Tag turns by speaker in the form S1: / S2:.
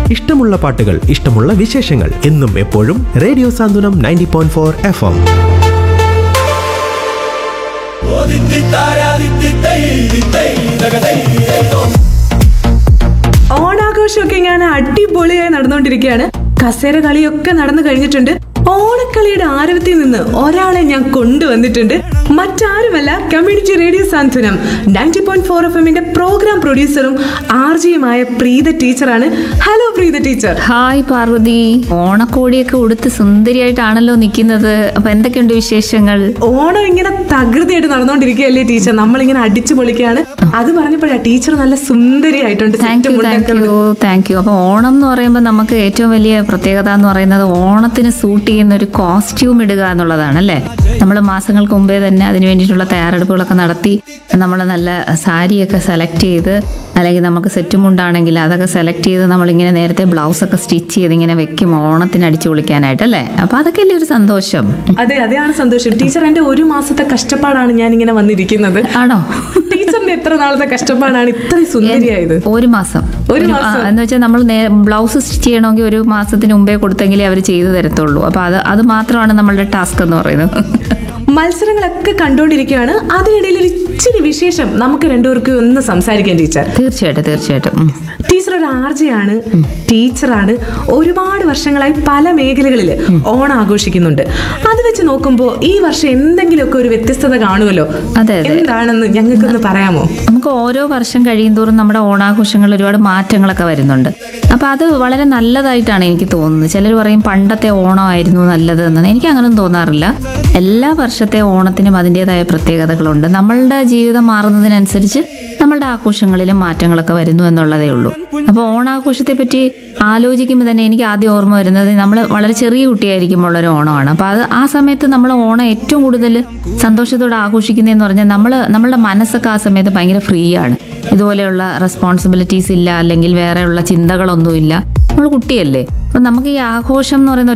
S1: ഇഷ്ടമുള്ള പാട്ടുകൾ ഇഷ്ടമുള്ള വിശേഷങ്ങൾ എന്നും എപ്പോഴും radio Santhwanam ninety point four F M
S2: ഓണാഘോഷമൊക്കെ ഇങ്ങനെ അടിപൊളിയായി നടന്നുകൊണ്ടിരിക്കുകയാണ് കസേര കളിയൊക്കെ നടന്നു കഴിഞ്ഞിട്ടുണ്ട് ഓണക്കളിയുടെ ആരവത്തിൽ നിന്ന് ഒരാളെ ഞാൻ കൊണ്ടുവന്നിട്ടുണ്ട് മറ്റാരുമല്ല community radio Santhwanam ninety point four F എമ്മിന്റെ പ്രോഗ്രാം പ്രൊഡ്യൂസറും ആർജിയുമായ പ്രീത ടീച്ചറാണ് hello Preetha teacher
S3: hi Parvathi ഓണക്കോടിയൊക്കെ ഉടുത്ത് സുന്ദരിയായിട്ടാണല്ലോ നിൽക്കുന്നത് അപ്പൊ എന്തൊക്കെയുണ്ട് വിശേഷങ്ങൾ
S2: ഓണം ഇങ്ങനെ തകൃതിയായിട്ട് നടന്നുകൊണ്ടിരിക്കുകയല്ലേ ടീച്ചർ നമ്മളിങ്ങനെ അടിച്ചു പൊളിക്കുകയാണ് അത് പറഞ്ഞപ്പോഴാ ടീച്ചർ നല്ല സുന്ദരിയായിട്ടുണ്ട്
S3: താങ്ക്
S2: സെറ്റ്
S3: യു
S2: മുണ്ടൊക്കെ
S3: താങ്ക് യു താങ്ക് യു അപ്പൊ ഓണം എന്ന് പറയുമ്പോൾ നമുക്ക് ഏറ്റവും വലിയ പ്രത്യേകത എന്ന് പറയുന്നത് ഓണത്തിന് സൂട്ട് ചെയ്യുന്ന ഒരു കോസ്റ്റ്യൂം ഇടുക എന്നുള്ളതാണ് അല്ലേ നമ്മൾ മാസങ്ങൾക്ക് മുമ്പേ തന്നെ അതിന് വേണ്ടിയിട്ടുള്ള തയ്യാറെടുപ്പുകളൊക്കെ നടത്തി നമ്മൾ നല്ല സാരിയൊക്കെ സെലക്ട് ചെയ്ത് അല്ലെങ്കിൽ നമുക്ക് സെറ്റ് മുണ്ടാണെങ്കിൽ അതൊക്കെ സെലക്ട് ചെയ്ത് നമ്മളിങ്ങനെ നേരത്തെ ബ്ലൗസ് ഒക്കെ സ്റ്റിച്ച് ചെയ്ത് ഇങ്ങനെ വെക്കും ഓണത്തിന് അടിച്ചു പൊളിക്കാനായിട്ട് അല്ലേ അപ്പൊ അതൊക്കെ അല്ലേ ഒരു സന്തോഷം
S2: അതെ അതെയാണ് സന്തോഷം ടീച്ചർ എന്റെ ഒരു മാസത്തെ കഷ്ടപ്പാടാണ് ഞാൻ ഇങ്ങനെ വന്നിരിക്കുന്നത്
S3: ആണോ
S2: ടീച്ചറിന്റെ എത്ര നാളത്തെ കഷ്ടപ്പാടാണ് ഇത്രയും സുന്ദരിയായത്
S3: ഒരു മാസം
S2: ഒരു
S3: ആ,
S2: മാസം.
S3: എന്ന് വെച്ചാൽ നമ്മൾ ബ്ലൗസ് സ്റ്റിച്ച് ചെയ്യണമെങ്കിൽ ഒരു മാസത്തിന് മുമ്പേ കൊടുത്തെങ്കിലേ അവർ ചെയ്തു തരത്തുള്ളൂ അപ്പൊ അത് അത് മാത്രമാണ് നമ്മളുടെ ടാസ്ക് എന്ന് പറയുന്നത്
S2: മത്സരങ്ങളൊക്കെ കണ്ടുകൊണ്ടിരിക്കുകയാണ് അതിനിടയിൽ ഒരു ഇച്ചിരി വിശേഷം നമുക്ക് രണ്ടുപേർക്കും ഒന്ന് സംസാരിക്കാം ടീച്ചർ
S3: തീർച്ചയായിട്ടും തീർച്ചയായിട്ടും ഉം.
S2: ടീച്ചർ ഒരു ആർജയാണ് ടീച്ചറാണ് ഒരുപാട് വർഷങ്ങളായി പല മേഖലകളിൽ ഓണം ആഘോഷിക്കുന്നുണ്ട് അത് വെച്ച് നോക്കുമ്പോൾ ഈ വർഷം എന്തെങ്കിലുമൊക്കെ ഒരു വ്യത്യസ്തത കാണുമല്ലോ
S3: അതെ, അതെ.
S2: എന്താണെന്ന് ഞങ്ങൾക്കൊന്ന് പറയാമോ
S3: നമുക്ക് ഓരോ വർഷം കഴിയുന്തോറും നമ്മുടെ ഓണാഘോഷങ്ങളിൽ ഒരുപാട് മാറ്റങ്ങളൊക്കെ വരുന്നുണ്ട് അപ്പൊ അത് വളരെ നല്ലതായിട്ടാണ് എനിക്ക് തോന്നുന്നത് ചിലർ പറയും പണ്ടത്തെ ഓണമായിരുന്നു നല്ലത് എന്ന് എനിക്ക് അങ്ങനൊന്നും തോന്നാറില്ല എല്ലാ വർഷത്തെ ഓണത്തിനും അതിൻ്റെതായ പ്രത്യേകതകളുണ്ട് നമ്മളുടെ ജീവിതം മാറുന്നതിനനുസരിച്ച് നമ്മളുടെ ആഘോഷങ്ങളിലും മാറ്റങ്ങളൊക്കെ വരുന്നു എന്നുള്ളതേ ഉള്ളൂ അപ്പോൾ ഓണാഘോഷത്തെ പറ്റി ആലോചിക്കുമ്പോൾ തന്നെ എനിക്ക് ആദ്യം ഓർമ്മ വരുന്നത് നമ്മൾ വളരെ ചെറിയ കുട്ടിയായിരിക്കുമ്പോൾ ഒരു ഓണമാണ് അപ്പോൾ അത് ആ സമയത്ത് നമ്മൾ ഓണം ഏറ്റവും കൂടുതൽ സന്തോഷത്തോടെ ആഘോഷിക്കുന്നതെന്ന് പറഞ്ഞാൽ നമ്മൾ നമ്മളുടെ മനസ്സൊക്കെ ആ സമയത്ത് ഭയങ്കര ഫ്രീ ആണ് ഇതുപോലെയുള്ള റെസ്പോൺസിബിലിറ്റീസ് ഇല്ല അല്ലെങ്കിൽ വേറെയുള്ള ചിന്തകളൊന്നുമില്ല നമ്മൾ കുട്ടിയല്ലേ അപ്പം നമുക്ക് ഈ ആഘോഷം എന്ന് പറയുന്ന